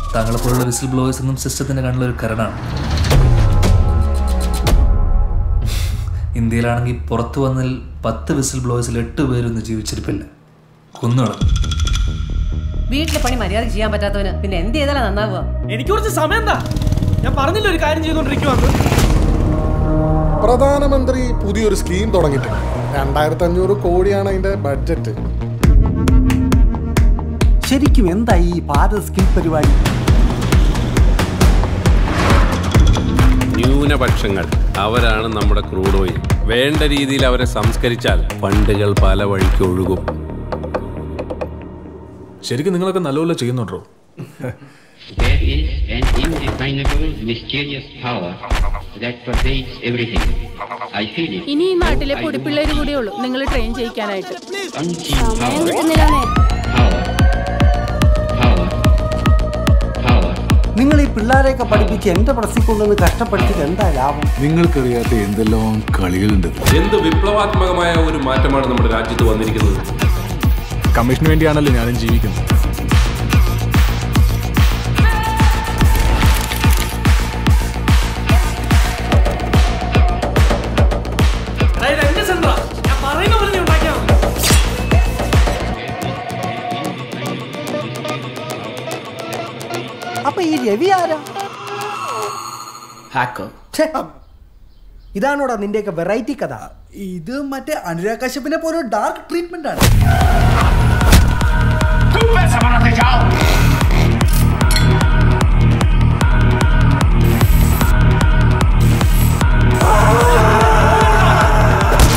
താങ്കളെപ്പോലുള്ള whistle blowers എന്നും സിസ്റ്റത്തിന്റെ കണ്ണിലൊരു കരടാണ് ഇന്ത്യയിലാണെങ്കിൽ പുറത്തു വന്നതിൽ പത്ത് വിസിൽ ബ്ലോവേഴ്സിൽ എട്ട് പേരൊന്നും ജീവിച്ചിരിപ്പില്ല കുന്നുകളഞ്ഞു വീട്ടിലെ പണി മര്യാദ ചെയ്യാൻ പറ്റാത്തവന് പിന്നെ എന്ത് ചെയ്താലാ നന്നാവുക എനിക്ക് കുറച്ച് സമയം എന്താ ഞാൻ പറഞ്ഞില്ല ഒരു കാര്യം ചെയ്തുകൊണ്ടിരിക്കുവാന്ന് പ്രധാനമന്ത്രി പുതിയൊരു സ്കീം തുടങ്ങിയിട്ടുണ്ട് രണ്ടായിരത്തി അഞ്ഞൂറ് കോടിയാണ് അതിന്റെ ബഡ്ജറ്റ് ശരിക്കും എന്താ ഈ ഭാരത് സ്കിൽ പരിപാടി ന്യൂനപക്ഷങ്ങൾ അവരാണ് നമ്മുടെ ക്രൂഡ് ഓയിൽ വേണ്ട രീതിയിൽ അവരെ സംസ്കരിച്ചാൽ ഫണ്ടുകൾ പല വഴിക്ക് ഒഴുകും ശരിക്കും നിങ്ങളൊക്കെ നല്ലപോലെ ചെയ്യുന്നുണ്ടോ There is an indefinable, mysterious power that pervades everything. I feel it. ഇനി ഈ നാട്ടിലെ പൊടിപ്പിള്ളേര് കൂടിയേ ഉള്ളൂ നിങ്ങൾ ട്രെയിൻ ചെയ്യിക്കാനായിട്ട് Unseen സമയം power. കിട്ടുന്നില്ലാന്നേ Power. Power. Power. നിങ്ങൾ ഈ പിള്ളേരെയൊക്കെ പഠിപ്പിച്ച് എന്റെ പ്രസ്സിൽ കൊണ്ടുവന്ന് കഷ്ടപ്പെടുത്തിട്ട് എന്താ ലാഭം നിങ്ങൾക്കറിയാത്ത എന്തെല്ലാം കളികളുണ്ട് എന്ത് വിപ്ലവാത്മകമായ ഒരു മാറ്റമാണ് നമ്മുടെ രാജ്യത്ത് വന്നിരിക്കുന്നത് കമ്മീഷന് വേണ്ടിയാണല്ലോ ഞാനും ജീവിക്കുന്നത് അതായത് എന്റെ സെന്ററാ ഞാൻ പറയുന്ന പോലെ നീ ഉണ്ടാക്കിയാൽ മതി അപ്പൊ ഈ രവി ആരാ ഹാക്കർ ഛെ, ഇതാണോടാ നിന്റെയൊക്കെ വെറൈറ്റി കഥ ഇത് മറ്റേ അനുരാഗ് കശ്യപിനെ പോലെ ഡാർക്ക് ട്രീറ്റ്മെന്റ് ആണ്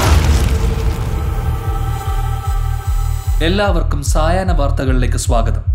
എല്ലാവർക്കും സായാഹ്ന വാർത്തകളിലേക്ക് സ്വാഗതം